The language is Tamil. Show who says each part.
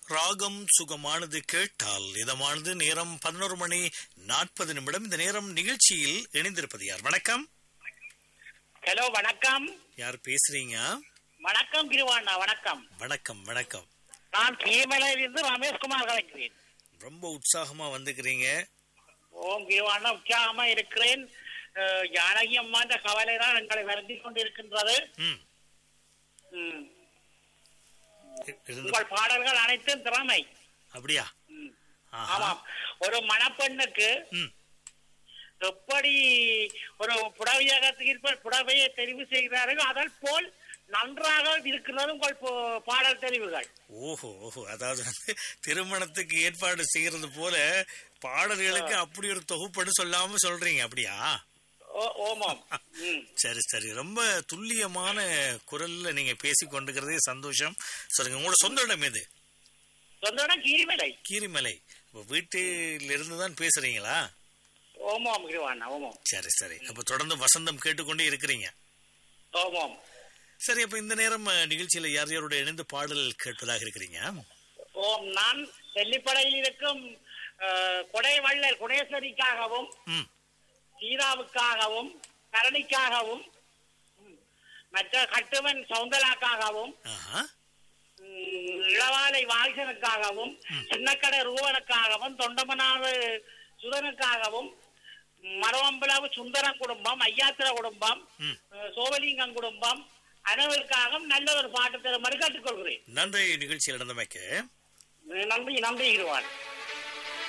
Speaker 1: ராகம் சுகமானது கேட்டால் இதமானது நேரம் பதினோரு மணி நாற்பது நிமிடம் இந்த நேரம் நிகழ்ச்சியில் இணைந்திருப்பது யார் வணக்கம்
Speaker 2: ஹலோ வணக்கம்
Speaker 1: யார் பேசுறீங்க
Speaker 2: வணக்கம் கிருவாண்ணா வணக்கம்
Speaker 1: வணக்கம் வணக்கம்
Speaker 2: நான் கீமலையிலிருந்து ரமேஷ்குமார் கலைக்கிறேன்
Speaker 1: ரொம்ப உற்சாகமா வந்துக்கிறீங்க
Speaker 2: ஓம் கிருவாண்ணா உற்சாகமா இருக்கிறேன் அஹ், ஜானகி அம்மா என்ற கவலை தான் எங்களை வருந்தி கொண்டிருக்கின்றது
Speaker 1: ம்
Speaker 2: ம்.
Speaker 1: இ- இருந்து-
Speaker 2: உங்கள் பாடல்கள் அனைத்தும் திறமை
Speaker 1: அப்படியா
Speaker 2: ம்.
Speaker 1: ஆஹா.
Speaker 2: ஆமாம் ஒரு மணப்பெண்ணுக்கு
Speaker 1: ம்
Speaker 2: எப்படி ஒரு புடவையாக இருப்ப புடவையை தெரிவு செய்கிறார்கள் அதல் போல் நன்றாக இருக்கிறது உங்கள் பு- பாடல் தெரிவுகள்
Speaker 1: ஓஹோ ஓஹோ அதாவது வந்து திருமணத்துக்கு ஏற்பாடு செய்யறது போல பாடல்களுக்கு அப்படி ஒரு தொகுப்புன்னு சொல்லாம சொல்றீங்க அப்படியா
Speaker 2: ஓ- ஓமாம் ம்.
Speaker 1: சரி சரி ரொம்ப துல்லியமான குரல்ல நீங்க பேசி கொண்டிருக்கிறதே சந்தோஷம் சொல்லுங்க உங்களோட சொந்த இடம் எது
Speaker 2: சொந்த இடம் கீழ்மலை
Speaker 1: கீரிமலை இப்ப வீட்டில் இருந்து தான் பேசுறீங்களா
Speaker 2: ஓமாம் கிருவாண்ணா ஓமாம்
Speaker 1: சரி சரி அப்ப தொடர்ந்து வசந்தம் கேட்டுக்கொண்டே இருக்கிறீங்க
Speaker 2: ஓமாம்
Speaker 1: சரி அப்ப இந்த நேரம் அஹ், நிகழ்ச்சியில யார் யாரோட இணைந்து பாடல் கேட்பதாக இருக்கிறீங்க
Speaker 2: ஓம் நான் தெல்லிப்படையில் இருக்கும் அஹ், கொடை வள்ளல் குணேஸ்வரிக்காகவும்
Speaker 1: ம்
Speaker 2: சீதாவுக்காகவும் கரணிக்காகவும் ம், மற்ற கட்டுவன் சவுந்தலாக்காகவும்
Speaker 1: ஆஹா
Speaker 2: ம், இளவாலை வாய்சனுக்காகவும் சின்னக்கடை ரூவனுக்காகவும் தொண்டமனாவு சுதனுக்காகவும் மரவம்பலாவு சுந்தரம் குடும்பம் ஐயாத்திர குடும்பம்
Speaker 1: ம்.
Speaker 2: அஹ், சோமலிங்கம் குடும்பம் அனைவருக்காகவும் நல்ல ஒரு பாட்டு தருமாறு கேட்டுக்கொள்கிறேன்
Speaker 1: நன்றி நிகழ்ச்சியில் நடந்தமைக்கு
Speaker 2: நன்றி நன்றி இருவான்